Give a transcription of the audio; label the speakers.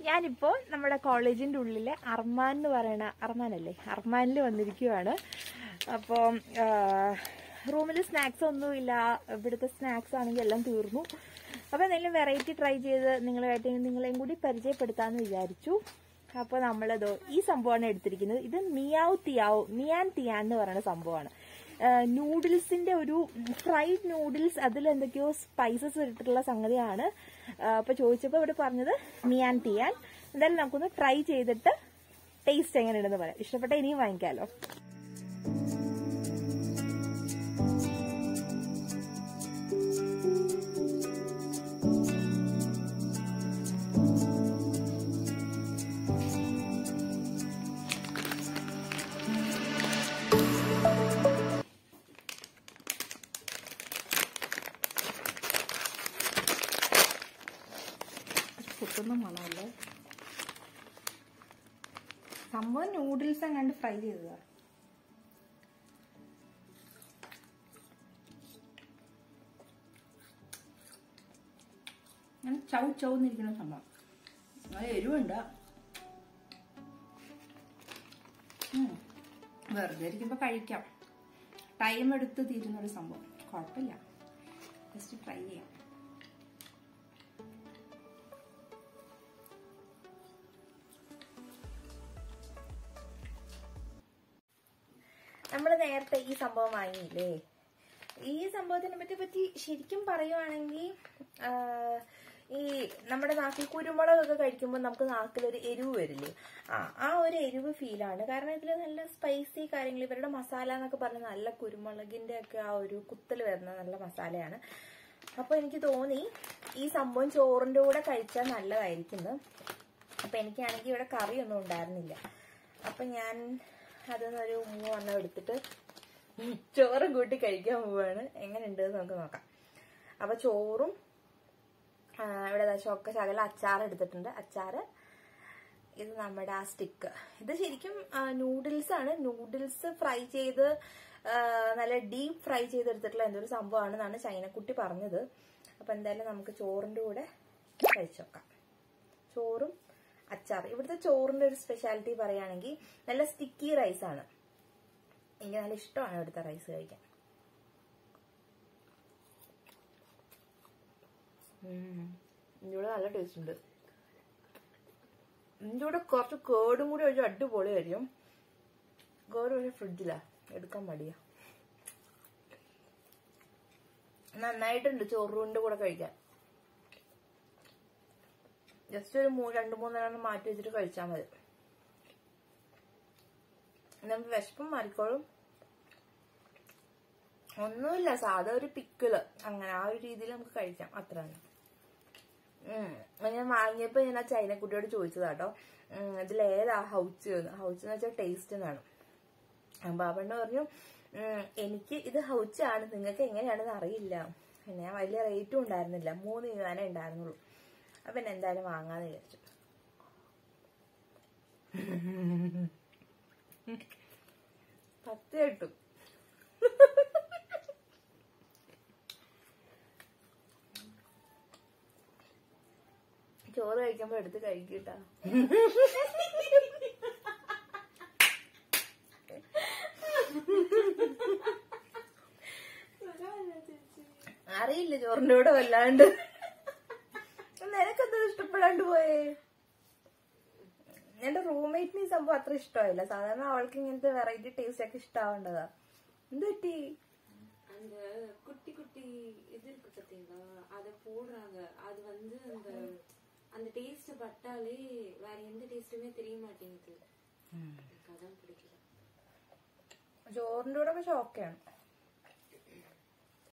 Speaker 1: ഞാനിപ്പോൾ നമ്മുടെ കോളേജിൻ്റെ ഉള്ളിലെ അർമാൻ എന്ന് പറയണ അർമാനല്ലേ അർമാനിൽ വന്നിരിക്കുവാണ് അപ്പോൾ റൂമിൽ സ്നാക്സ് ഒന്നുമില്ല ഇവിടുത്തെ സ്നാക്സ് ആണെങ്കിൽ എല്ലാം തീർന്നു അപ്പോൾ എന്തെങ്കിലും വെറൈറ്റി ട്രൈ ചെയ്ത് നിങ്ങളുമായിട്ട് നിങ്ങളെയും കൂടി പരിചയപ്പെടുത്താമെന്ന് വിചാരിച്ചു അപ്പോൾ നമ്മളിതോ ഈ സംഭവമാണ് എടുത്തിരിക്കുന്നത് ഇത് മിയാവ് തിയാവ് മിയാൻ തിയാൻ എന്ന് പറയുന്ന സംഭവമാണ് നൂഡിൽസിന്റെ ഒരു ഫ്രൈഡ് നൂഡിൽസ് അതിൽ എന്തൊക്കെയോ സ്പൈസസ് ഇട്ടിട്ടുള്ള സംഗതിയാണ് അപ്പോൾ ചോദിച്ചപ്പോൾ ഇവിടെ പറഞ്ഞത് മിയാൻ തിയാൻ എന്തായാലും നമുക്കൊന്ന് ട്രൈ ചെയ്തിട്ട് ടേസ്റ്റ് എങ്ങനെയുണ്ടെന്ന് പറയാം ഇഷ്ടപ്പെട്ട ഇനിയും വാങ്ങിക്കാമല്ലോ പൊട്ടുന്ന മണമല്ലേ സംഭവം നൂഡിൽസ് എങ്ങാണ്ട് ഫ്രൈ ചെയ്തതാ
Speaker 2: അങ്ങനെ ചൗ ചൗന്നിരിക്കുന്ന സംഭവം അത് എരിവുണ്ട് ഉം. വെറുതെ ഇരിക്കുമ്പോൾ കഴിക്കാം ടൈം എടുത്ത് തീരുന്ന ഒരു സംഭവം കുഴപ്പമില്ല ജസ്റ്റ് ട്രൈ ചെയ്യാം
Speaker 1: നമ്മൾ നേരത്തെ ഈ സംഭവം വാങ്ങിയില്ലേ ഈ സംഭവത്തിനെ പറ്റി പറ്റി ശരിക്കും പറയുവാണെങ്കിൽ ഈ നമ്മുടെ നാക്കിൽ കുരുമുളകൊക്കെ കഴിക്കുമ്പോൾ നമുക്ക് നാക്കിലൊരു എരിവ് വരില്ലേ ആ ആ ഒരു എരിവ് ഫീലാണ് കാരണം ഇതിൽ നല്ല സ്പൈസി കാര്യങ്ങൾ ഇവരുടെ മസാല എന്നൊക്കെ പറഞ്ഞാൽ നല്ല കുരുമുളകിന്റെ ഒക്കെ ആ ഒരു കുത്തൽ വരുന്ന നല്ല മസാലയാണ് അപ്പോൾ എനിക്ക് തോന്നി ഈ സംഭവം ചോറിന്റെ കൂടെ കഴിച്ചാൽ നല്ലതായിരിക്കുന്നു അപ്പൊ എനിക്കാണെങ്കിൽ ഇവിടെ കറിയൊന്നും ഉണ്ടായിരുന്നില്ല അപ്പൊ ഞാൻ അതിന്നൊരു മൂന്നെണ്ണം എടുത്തിട്ട് ചോറും കൂട്ടി കഴിക്കാൻ പോവാണ് എങ്ങനെയുണ്ട് എന്ന് നമുക്ക് നോക്കാം അപ്പൊ ചോറും ആ, ഇവിടെ ദാ ചൊക്ക ശകല അച്ചാർ എടുത്തിട്ടുണ്ട് അച്ചാറ് ഇത് നമ്മുടെ ആ സ്റ്റിക്ക് ഇത് ശരിക്കും നൂഡിൽസ് ആണ് നൂഡിൽസ് ഫ്രൈ ചെയ്ത് ആ, നല്ല ഡീപ്പ് ഫ്രൈ ചെയ്തെടുത്തിട്ടുള്ള എന്തൊരു സംഭവമാണെന്നാണ് ചൈനക്കുട്ടി പറഞ്ഞത് അപ്പൊ എന്തായാലും നമുക്ക് ചോറിന്റെ കൂടെ കഴിച്ചു നോക്കാം ചോറും അച്ചാർ ഇവിടുത്തെ ചോറിന്റെ ഒരു സ്പെഷ്യാലിറ്റി പറയുകയാണെങ്കിൽ നല്ല സ്റ്റിക്കി റൈസ് ആണ് എനിക്ക് നല്ല ഇഷ്ടമാണ് ഇവിടുത്തെ റൈസ് കഴിക്കാൻ ഇതിൻ്റെ കൂടെ നല്ല ടേസ്റ്റ് ഉണ്ട് ഇതിൻ്റെ കൂടെ കുറച്ച് കേടും കൂടി ഒഴിച്ച് അടിപൊളിയായിരിക്കും കേട് പക്ഷേ ഫ്രിഡ്ജിലാ എടുക്കാൻ മടിയാ നന്നായിട്ടുണ്ട് ചോറിൻ്റെ കൂടെ കഴിക്കാൻ ജസ്റ്റ് ഒരു മൂ രണ്ട് മൂന്നെണ്ണം മാറ്റി വെച്ചിട്ട് കഴിച്ചാൽ മതി നമുക്ക് വിശപ്പും മാറിക്കോളും ഒന്നുമില്ല സാധാ ഒരു പിക്കിള് അങ്ങനെ ആ ഒരു രീതിയിൽ നമുക്ക് കഴിക്കാം അത്ര തന്നെ ഉം. ഞാൻ വാങ്ങിയപ്പോ ഞാൻ ആ ചൈനക്കുട്ടിയോട് ചോദിച്ചതാട്ടോ ഉം, ഇതിലേതാ ഹൗച്ച് എന്ന് ഹൗച്ച് എന്ന് വെച്ചാൽ ടേസ്റ്റ് എന്നാണ് അപ്പൊ അവണ്ണ പറഞ്ഞു ഉം, എനിക്ക് ഇത് ഹൗച്ചാണ് നിങ്ങൾക്ക് എങ്ങനെയാണെന്ന് അറിയില്ല പിന്നെ ഞാൻ വലിയ റേറ്റും ഉണ്ടായിരുന്നില്ല മൂന്ന് യുവാനേ ഉണ്ടായിരുന്നുള്ളൂ അപ്പൊ പിന്നെ എന്തായാലും വാങ്ങാന്ന് വിചാരിച്ചു പത്ത് കിട്ടും ചോറ് കഴിക്കുമ്പോ എടുത്ത് കഴിക്കട്ടാ അറിയില്ല ചോറിന്റെ കൂടെ വല്ലാണ്ട് നിനക്കെന്താ ഇഷ്ടപ്പെടാണ്ട് പോയേ എന്റെ റൂംമേറ്റിന് ഈ സംഭവം അത്ര ഇഷ്ടമായില്ല സാധാരണ അവൾക്ക് ഇങ്ങനത്തെ വെറൈറ്റി ടേസ്റ്റ് ഒക്കെ ഇഷ്ടാവേണ്ടതാ എന്ത് പറ്റി
Speaker 3: அந்த குட்டி குட்டி இது இருக்கு பாத்தீங்களா அத போடுறாங்க அது வந்து அந்த அந்த டேஸ்ட் பட்டாலே வேற எந்த டேஸ்ட்டுமே தெரிய மாட்டேங்குது எனக்கு அதான் பிடிக்கல
Speaker 1: ചോറിന്റെ കൂടെ പക്ഷെ ഓക്കെയാണ്